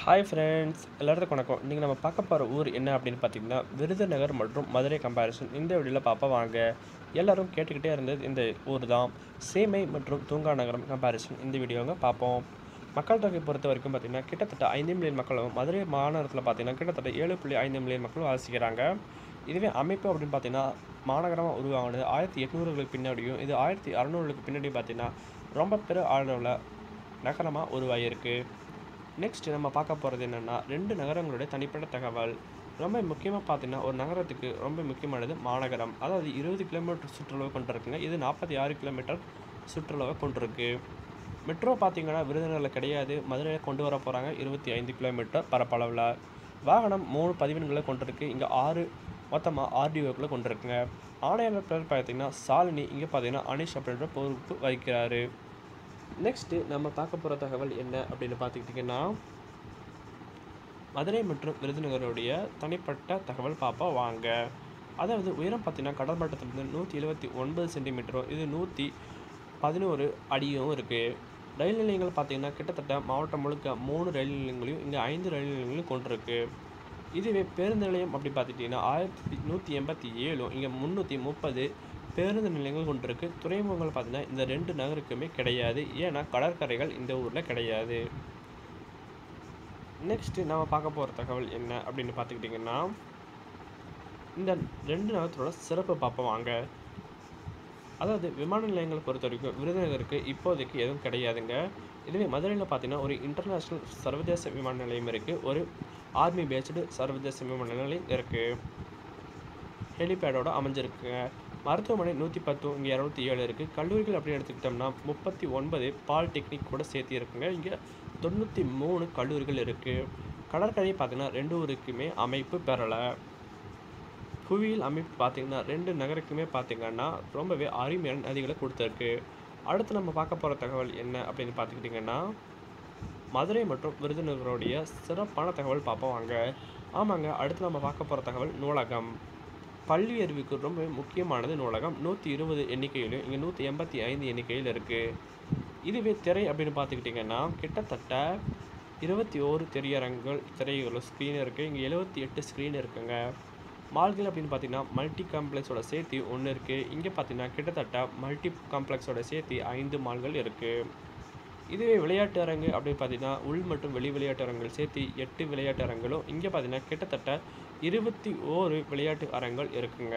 hi friends எல்லாத்துக்கும் வணக்கம் இன்றைக்கி நம்ம பார்க்க போகிற ஊர் என்ன அப்படின்னு பார்த்தீங்கன்னா விருதுநகர் மற்றும் மதுரை கம்பேரிசன் இந்த வீடியோவில் பார்ப்ப வாங்க எல்லாரும் கேட்டுக்கிட்டே இருந்தது இந்த ஊர் தான் சேமை மற்றும் தூங்கா நகரம் கம்பேரிசன் இந்த வீடியோங்க பார்ப்போம் மக்கள் தொகை பொறுத்த வரைக்கும் பார்த்திங்கன்னா கிட்டத்தட்ட ஐந்து மில்லியன் மக்களும் மதுரை மாநகரத்தில் பார்த்திங்கன்னா கிட்டத்தட்ட ஏழு புள்ளி ஐந்து மில்லியன் மக்களும் வாசிக்கிறாங்க இதுவே அமைப்பு அப்படின்னு பார்த்தீங்கன்னா மாநகரமாக உருவாகினது ஆயிரத்தி எட்நூறுகளுக்கு பின்னாடியும் இது ஆயிரத்தி அறநூறுகளுக்கு பின்னாடியும் பார்த்தீங்கன்னா ரொம்ப பெரிய அளவில் நகரமாக உருவாகியிருக்கு நெக்ஸ்ட் நம்ம பார்க்க போகிறது என்னென்னா ரெண்டு நகரங்களுடைய தனிப்பட்ட தகவல் ரொம்ப முக்கியமாக பார்த்தீங்கன்னா ஒரு நகரத்துக்கு ரொம்ப முக்கியமானது மாநகரம் அதாவது இருபது கிலோமீட்டர் சுற்றுலாவை கொண்டிருக்குங்க இது நாற்பத்தி ஆறு கிலோமீட்டர் சுற்றுலாவை கொண்டிருக்கு மெட்ரோ பார்த்தீங்கன்னா விருதுநகரில் கிடையாது மதுரையில் கொண்டு வர போகிறாங்க இருபத்தி ஐந்து கிலோமீட்டர் பரப்பளவில் வாகனம் மூணு பதிவெண்களை கொண்டிருக்கு இங்கே ஆறு மொத்தமாக ஆர்டிஓக்களை கொண்டிருக்குங்க ஆணையாளர் பேர் பார்த்தீங்கன்னா சாலினி இங்கே பார்த்தீங்கன்னா அனிஷ் அப்படின்ற பொறுப்பு வகிக்கிறாரு நெக்ஸ்ட்டு நம்ம பார்க்க போகிற தகவல் என்ன அப்படின்னு பார்த்துக்கிட்டிங்கன்னா மதுரை மற்றும் விருதுநகருடைய தனிப்பட்ட தகவல் பார்ப்பா வாங்க அதாவது உயரம் பார்த்தீங்கன்னா கடல் மட்டத்திலிருந்து நூற்றி எழுபத்தி ஒன்பது சென்டிமீட்டரும் இது நூற்றி பதினோரு அடியும் இருக்குது ரயில் நிலையங்கள் பார்த்தீங்கன்னா கிட்டத்தட்ட மாவட்டம் முழுக்க மூணு ரயில் நிலையங்களையும் இங்கே ஐந்து ரயில் நிலையங்களையும் கொண்டிருக்கு இதுவே பேருந்து நிலையம் அப்படி பார்த்துட்டிங்கன்னா ஆயிரத்தி நூற்றி எண்பத்தி ஏழும் இங்கே முந்நூற்றி முப்பது பேருந்து நிலையங்கள் கொண்டிருக்கு துறைமுகங்கள் பார்த்தீங்கன்னா இந்த ரெண்டு நகருக்குமே கிடையாது ஏன்னா கடற்கரைகள் இந்த ஊரில் கிடையாது நெக்ஸ்ட்டு நம்ம பார்க்க போகிற தகவல் என்ன அப்படின்னு பார்த்துக்கிட்டிங்கன்னா இந்த ரெண்டு நகரத்தோட சிறப்பு பார்ப்போம் வாங்க அதாவது விமான நிலையங்களை பொறுத்த வரைக்கும் விருதுநகருக்கு இப்போதைக்கு எதுவும் கிடையாதுங்க இதுவே மதுரையில் பார்த்தீங்கன்னா ஒரு இன்டர்நேஷ்னல் சர்வதேச விமான நிலையம் இருக்குது ஒரு ஆர்மி பேஸ்டு சர்வதேச விமான நிலையம் இருக்குது ஹெலிபேடோட அமைஞ்சிருக்குங்க மருத்துவமனை நூற்றி பத்து இங்கே இரநூத்தி ஏழு இருக்குது கல்லூரிகள் அப்படின்னு எடுத்துக்கிட்டோம்னா முப்பத்தி ஒன்பது பாலிடெக்னிக் கூட சேர்த்து இருக்குங்க இங்கே தொண்ணூற்றி மூணு கல்லூரிகள் இருக்குது கடற்கரை பார்த்திங்கன்னா ரெண்டு ஊருக்குமே அமைப்பு பெறலை புவியியல் அமைப்பு பார்த்திங்கன்னா ரெண்டு நகருக்குமே பார்த்திங்கன்னா ரொம்பவே அருமையான நதிகளை கொடுத்துருக்கு அடுத்து நம்ம பார்க்க போகிற தகவல் என்ன அப்படின்னு பார்த்துக்கிட்டிங்கன்னா மதுரை மற்றும் விருதுநகருடைய சிறப்பான தகவல் பார்ப்போம் வாங்க ஆமாங்க அடுத்து நம்ம பார்க்க போகிற தகவல் நூலகம் பள்ளி அறிவுக்கு ரொம்ப முக்கியமானது நூலகம் நூற்றி இருபது எண்ணிக்கையிலும் இங்கே நூற்றி எண்பத்தி ஐந்து எண்ணிக்கையில் இருக்குது இதுவே திரை அப்படின்னு பார்த்துக்கிட்டிங்கன்னா கிட்டத்தட்ட இருபத்தி ஓரு திரையரங்குகள் திரைகள் ஸ்க்ரீன் இருக்குது இங்கே எழுபத்தி எட்டு ஸ்க்ரீன் இருக்குங்க மால்கள் அப்படின்னு பார்த்தீங்கன்னா மல்டி காம்ப்ளெக்ஸோட சேர்த்து ஒன்று இருக்குது இங்கே பார்த்தீங்கன்னா கிட்டத்தட்ட மல்டி காம்ப்ளெக்ஸோட சேர்த்து ஐந்து மால்கள் இருக்குது இதுவே விளையாட்டு அரங்கு அப்படின்னு பார்த்தீங்கன்னா உள் மற்றும் வெளி விளையாட்டு அரங்குகள் சேர்த்து எட்டு விளையாட்டு அரங்குகளும் இங்கே பார்த்தீங்கன்னா கிட்டத்தட்ட இருபத்தி ஓரு விளையாட்டு அரங்குகள் இருக்குங்க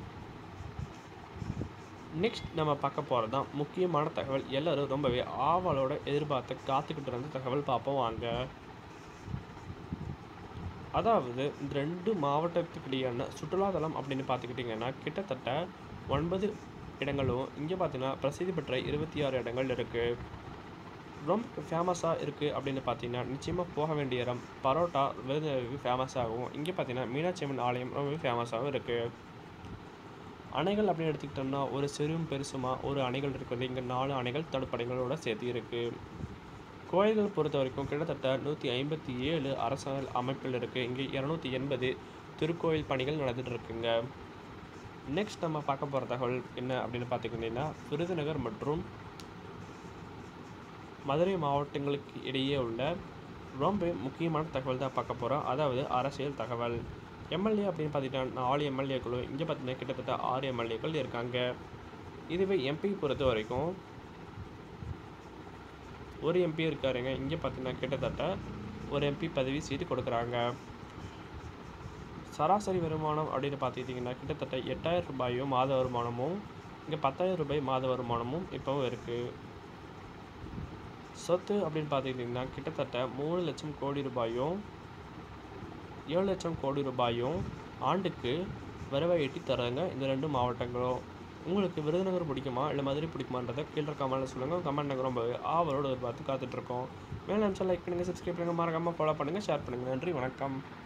நெக்ஸ்ட் நம்ம பார்க்க போகிறது தான் முக்கியமான தகவல் எல்லோரும் ரொம்பவே ஆவலோட எதிர்பார்த்து காத்துக்கிட்டு இருந்த தகவல் பார்ப்போம் வாங்க அதாவது இந்த ரெண்டு மாவட்டத்துக்கிடையான சுற்றுலாத்தலம் அப்படின்னு பார்த்துக்கிட்டிங்கன்னா கிட்டத்தட்ட ஒன்பது இடங்களும் இங்கே பார்த்தீங்கன்னா பிரசித்தி பெற்ற இருபத்தி ஆறு இடங்கள் இருக்குது ரொம்ப ஃபேமஸாக இருக்குது அப்படின்னு பார்த்தீங்கன்னா நிச்சயமாக போக வேண்டிய இடம் பரோட்டா விருதுநகருக்கு ஃபேமஸ் ஆகும் இங்கே பார்த்தீங்கன்னா மீனாட்சி அம்மன் ஆலயம் ரொம்பவே ஃபேமஸாகவும் இருக்குது அணைகள் அப்படின்னு எடுத்துக்கிட்டோம்னா ஒரு சிறும் பெருசுமாக ஒரு அணைகள் இருக்குது இங்கே நாலு அணைகள் தடுப்பணைகளோட சேர்த்து இருக்குது கோயில்கள் பொறுத்த வரைக்கும் கிட்டத்தட்ட நூற்றி ஐம்பத்தி ஏழு அரசாங்க அமைப்பில் இருக்குது இங்கே இரநூத்தி எண்பது திருக்கோயில் பணிகள் நடந்துட்டு இருக்குங்க நெக்ஸ்ட் நம்ம பார்க்க போகிற தகவல் என்ன அப்படின்னு பார்த்துக்கிட்டிங்கன்னா விருதுநகர் மற்றும் மதுரை மாவட்டங்களுக்கு இடையே உள்ள ரொம்ப முக்கியமான தகவல் தான் பார்க்க போகிறோம் அதாவது அரசியல் தகவல் எம்எல்ஏ அப்படின்னு பார்த்துக்கிட்டா நாலு எம்எல்ஏக்களும் இங்கே பார்த்தீங்கன்னா கிட்டத்தட்ட ஆறு எம்எல்ஏக்கள் இருக்காங்க இதுவே எம்பி பொறுத்த வரைக்கும் ஒரு எம்பி இருக்காருங்க இங்கே பார்த்தீங்கன்னா கிட்டத்தட்ட ஒரு எம்பி பதவி சீட்டு கொடுக்குறாங்க சராசரி வருமானம் அப்படின்னு பார்த்துக்கிட்டிங்கன்னா கிட்டத்தட்ட எட்டாயிரம் ரூபாயும் மாத வருமானமும் இங்கே பத்தாயிரம் ரூபாய் மாத வருமானமும் இப்போவும் இருக்குது சொத்து அப்படின்னு பார்த்துக்கிட்டிங்கன்னா கிட்டத்தட்ட மூணு லட்சம் கோடி ரூபாயும் ஏழு லட்சம் கோடி ரூபாயும் ஆண்டுக்கு வருவாய் ஈட்டி தராங்க இந்த ரெண்டு மாவட்டங்களும் உங்களுக்கு விருதுநகர் பிடிக்குமா இல்லை மதுரை பிடிக்குமான்றதை கீழே கமெண்ட்டில் சொல்லுங்கள் கமெண்ட் நாங்கள் ரொம்ப ஆவலோடு எதிர்பார்த்து காத்துட்ருக்கோம் மேலே நினச்சா லைக் பண்ணுங்கள் சப்ஸ்கிரைப் பண்ணுங்கள் மறக்காமல் ஃபாலோ பண்ணுங்கள் ஷேர் பண்ணுங்கள் நன்றி வணக்கம்